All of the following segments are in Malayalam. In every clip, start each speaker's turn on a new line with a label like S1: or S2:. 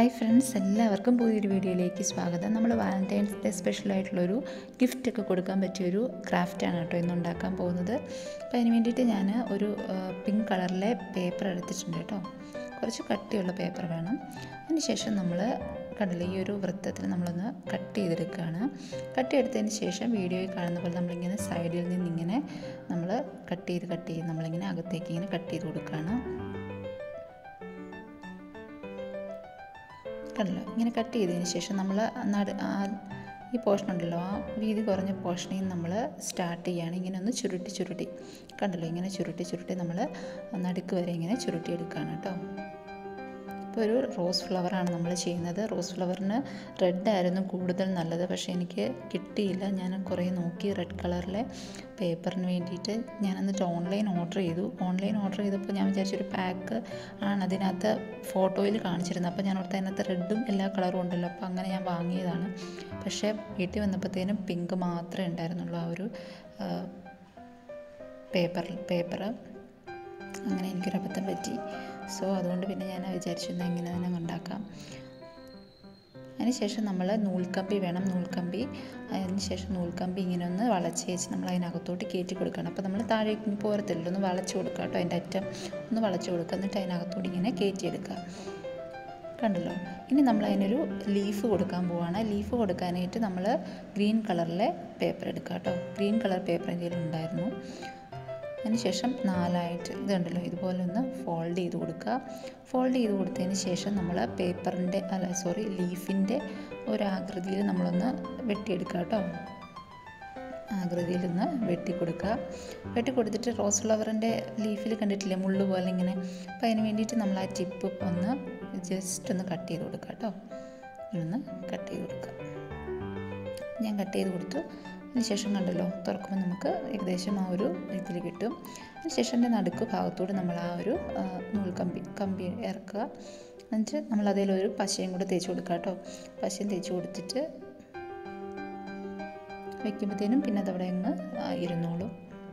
S1: ഹായ് ഫ്രണ്ട്സ് എല്ലാവർക്കും പുതിയൊരു വീഡിയോയിലേക്ക് സ്വാഗതം നമ്മൾ വാലൻറ്റൈൻസ് ഡേ സ്പെഷ്യലായിട്ടുള്ളൊരു ഗിഫ്റ്റ് ഒക്കെ കൊടുക്കാൻ പറ്റിയൊരു ക്രാഫ്റ്റാണ് കേട്ടോ ഇന്ന് ഉണ്ടാക്കാൻ പോകുന്നത് അപ്പോൾ അതിന് വേണ്ടിയിട്ട് ഞാൻ ഒരു പിങ്ക് കളറിലെ പേപ്പർ എടുത്തിട്ടുണ്ട് കേട്ടോ കുറച്ച് കട്ടിയുള്ള പേപ്പർ വേണം അതിന് ശേഷം നമ്മൾ കണ്ടില്ലേ ഈ ഒരു വൃത്തത്തിൽ നമ്മളൊന്ന് കട്ട് ചെയ്തെടുക്കുകയാണ് കട്ട് ചെയ്തെടുത്തതിന് ശേഷം വീഡിയോയിൽ കാണുന്ന പോലെ നമ്മളിങ്ങനെ സൈഡിൽ നിന്നിങ്ങനെ നമ്മൾ കട്ട് ചെയ്ത് കട്ട് ചെയ്ത് നമ്മളിങ്ങനെ അകത്തേക്ക് ഇങ്ങനെ കട്ട് ചെയ്ത് കൊടുക്കുകയാണ് കണ്ടല്ലോ ഇങ്ങനെ കട്ട് ചെയ്തതിന് ശേഷം നമ്മൾ നട ഈ പോർഷൻ ഉണ്ടല്ലോ ആ വീതി കുറഞ്ഞ പോർഷനിൽ നിന്ന് നമ്മൾ സ്റ്റാർട്ട് ചെയ്യുകയാണ് ഇങ്ങനെ ഒന്ന് ചുരുട്ടി ചുരുട്ടി കണ്ടല്ലോ ഇങ്ങനെ ചുരുട്ടി ചുരുട്ടി നമ്മൾ നടുക്ക് വരെ ഇങ്ങനെ ചുരുട്ടി എടുക്കുകയാണ് കേട്ടോ ഇപ്പോൾ ഒരു റോസ് ഫ്ലവറാണ് നമ്മൾ ചെയ്യുന്നത് റോസ് ഫ്ലവറിന് റെഡ് ആയിരുന്നു കൂടുതൽ നല്ലത് പക്ഷേ എനിക്ക് കിട്ടിയില്ല ഞാൻ കുറേ നോക്കി റെഡ് കളറിലെ പേപ്പറിന് വേണ്ടിയിട്ട് ഞാൻ എന്നിട്ട് ഓൺലൈൻ ഓർഡർ ചെയ്തു ഓൺലൈൻ ഓർഡർ ചെയ്തപ്പോൾ ഞാൻ വിചാരിച്ചൊരു പാക്ക് ആണ് അതിനകത്ത് ഫോട്ടോയിൽ കാണിച്ചിരുന്നത് അപ്പോൾ ഞാൻ ഓർത്ത് അതിനകത്ത് റെഡും എല്ലാ കളറും ഉണ്ടല്ലോ അപ്പോൾ അങ്ങനെ ഞാൻ വാങ്ങിയതാണ് പക്ഷേ വീട്ടിൽ വന്നപ്പോഴത്തേനും പിങ്ക് മാത്രമേ ഉണ്ടായിരുന്നുള്ളൂ ആ ഒരു പേപ്പർ പേപ്പർ അങ്ങനെ എനിക്കൊരു അബദ്ധം പറ്റി സോ അതുകൊണ്ട് പിന്നെ ഞാൻ വിചാരിച്ചു എന്നാൽ ഇങ്ങനെ തന്നെ ഉണ്ടാക്കാം അതിനുശേഷം നമ്മൾ നൂൽക്കമ്പി വേണം നൂൽക്കമ്പി അതിന് ശേഷം നൂൽക്കമ്പി ഇങ്ങനെ ഒന്ന് വളച്ച് വെച്ച് നമ്മൾ അതിനകത്തോട്ട് കയറ്റി കൊടുക്കണം അപ്പോൾ നമ്മൾ താഴേക്ക് പോരത്തില്ല ഒന്ന് വളച്ച് കൊടുക്കുക കേട്ടോ അതിൻ്റെ അറ്റം ഒന്ന് വളച്ച് കൊടുക്കുക എന്നിട്ട് അതിനകത്തോട്ട് ഇങ്ങനെ കയറ്റിയെടുക്കുക കണ്ടല്ലോ ഇനി നമ്മൾ അതിനൊരു ലീഫ് കൊടുക്കാൻ പോവാണ് ലീഫ് കൊടുക്കാനായിട്ട് നമ്മൾ ഗ്രീൻ കളറിലെ പേപ്പർ എടുക്കുക കേട്ടോ ഗ്രീൻ കളർ പേപ്പർ എന്തെങ്കിലും ഉണ്ടായിരുന്നു അതിനുശേഷം നാലായിട്ട് ഇതുണ്ടല്ലോ ഇതുപോലെ ഒന്ന് ഫോൾഡ് ചെയ്ത് കൊടുക്കുക ഫോൾഡ് ചെയ്ത് കൊടുത്തതിന് ശേഷം നമ്മൾ പേപ്പറിൻ്റെ അല്ല സോറി ലീഫിൻ്റെ ഒരാകൃതിയിൽ നമ്മളൊന്ന് വെട്ടിയെടുക്കുക കേട്ടോ ആകൃതിയിൽ ഒന്ന് വെട്ടി കൊടുക്കുക വെട്ടി കൊടുത്തിട്ട് റോസ് ഫ്ലവറിൻ്റെ ലീഫിൽ കണ്ടിട്ടില്ലേ മുള്ളു പോലെ ഇങ്ങനെ അപ്പോൾ അതിന് വേണ്ടിയിട്ട് നമ്മൾ ആ ടിപ്പ് ഒന്ന് ജസ്റ്റ് ഒന്ന് കട്ട് ചെയ്ത് കൊടുക്കുക കേട്ടോ ഒന്ന് കട്ട് ചെയ്ത് കൊടുക്കുക ഞാൻ കട്ട് ചെയ്ത് കൊടുത്തു അതിനുശേഷം കണ്ടല്ലോ തുറക്കുമ്പോൾ നമുക്ക് ഏകദേശം ആ ഒരു ഇതിൽ കിട്ടും അതിനുശേഷം എൻ്റെ നടുക്ക് ഭാഗത്തോട് നമ്മൾ ആ ഒരു നൂൽക്കമ്പി കമ്പി ഇറക്കുക എന്നിട്ട് നമ്മൾ അതിലൊരു പശയും കൂടെ തേച്ച് കൊടുക്കുക കേട്ടോ പശയും തേച്ച് കൊടുത്തിട്ട് വയ്ക്കുമ്പോഴത്തേനും പിന്നെ അതവിടെ അങ്ങ് ഇരുന്നോളും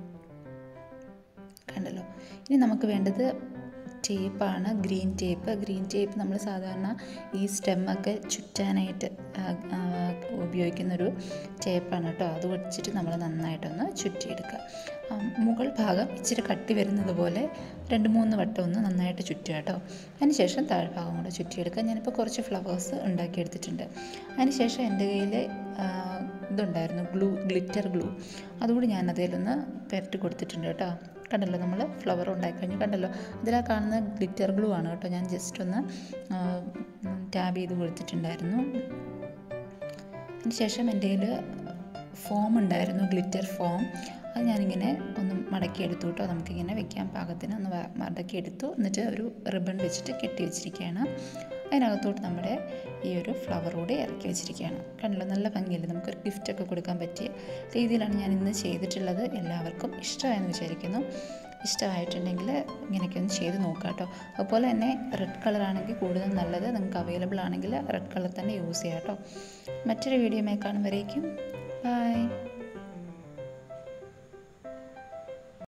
S1: കണ്ടല്ലോ ഇനി നമുക്ക് വേണ്ടത് ടേപ്പാണ് ഗ്രീൻ ടേപ്പ് ഗ്രീൻ ടേപ്പ് നമ്മൾ സാധാരണ ഈ സ്റ്റെമ്മൊക്കെ ചുറ്റാനായിട്ട് ഉപയോഗിക്കുന്നൊരു ടേപ്പാണ് കേട്ടോ അത് വെച്ചിട്ട് നമ്മൾ നന്നായിട്ടൊന്ന് ചുറ്റിയെടുക്കുക മുകൾ ഭാഗം ഇച്ചിരി കട്ടി വരുന്നത് പോലെ രണ്ട് മൂന്ന് വട്ടം ഒന്ന് നന്നായിട്ട് ചുറ്റുക കേട്ടോ അതിനുശേഷം താഴ്ഭാഗം കൂടെ ചുറ്റിയെടുക്കുക ഞാനിപ്പോൾ കുറച്ച് ഫ്ലവേഴ്സ് ഉണ്ടാക്കിയെടുത്തിട്ടുണ്ട് അതിനുശേഷം എൻ്റെ കയ്യിൽ ഇതുണ്ടായിരുന്നു ഗ്ലൂ ഗ്ലിറ്റർ ഗ്ലൂ അതുകൂടി ഞാൻ അതിലൊന്ന് പെരട്ടി കൊടുത്തിട്ടുണ്ട് കേട്ടോ കണ്ടല്ലോ നമ്മൾ ഫ്ലവർ ഉണ്ടാക്കി കഴിഞ്ഞു കണ്ടല്ലോ ഇതിലാ കാണുന്ന ഗ്ലിറ്റർ ഗ്ലൂ ആണ് കേട്ടോ ഞാൻ ജസ്റ്റ് ഒന്ന് ടാബ് ചെയ്ത് കൊടുത്തിട്ടുണ്ടായിരുന്നു അതിനുശേഷം എൻ്റെ കയ്യിൽ ഫോം ഉണ്ടായിരുന്നു ഗ്ലിറ്റർ ഫോം അത് ഞാനിങ്ങനെ ഒന്ന് മടക്കി എടുത്തു കേട്ടോ നമുക്കിങ്ങനെ വെക്കാൻ പാകത്തിന് ഒന്ന് മടക്കി എടുത്തു എന്നിട്ട് ഒരു റിബൺ വെച്ചിട്ട് കെട്ടി വെച്ചിരിക്കുകയാണ് അതിനകത്തോട്ട് നമ്മുടെ ഈ ഒരു ഫ്ലവർ കൂടി ഇറക്കി വെച്ചിരിക്കുകയാണ് കണ്ടല്ലോ നല്ല ഭംഗിയല്ലേ നമുക്കൊരു ഗിഫ്റ്റൊക്കെ കൊടുക്കാൻ പറ്റിയ രീതിയിലാണ് ഞാൻ ഇന്ന് ചെയ്തിട്ടുള്ളത് എല്ലാവർക്കും ഇഷ്ടമായെന്ന് വിചാരിക്കുന്നു ഇഷ്ടമായിട്ടുണ്ടെങ്കിൽ ഇങ്ങനെയൊക്കെ ഒന്ന് ചെയ്ത് നോക്കാം കേട്ടോ അതുപോലെ തന്നെ റെഡ് കളറാണെങ്കിൽ കൂടുതൽ നല്ലത് നിങ്ങൾക്ക് അവൈലബിൾ ആണെങ്കിൽ റെഡ് കളർ തന്നെ യൂസ് ചെയ്യാം കേട്ടോ മറ്റൊരു വീഡിയോമായി കാണുമ്പോഴേക്കും ബൈ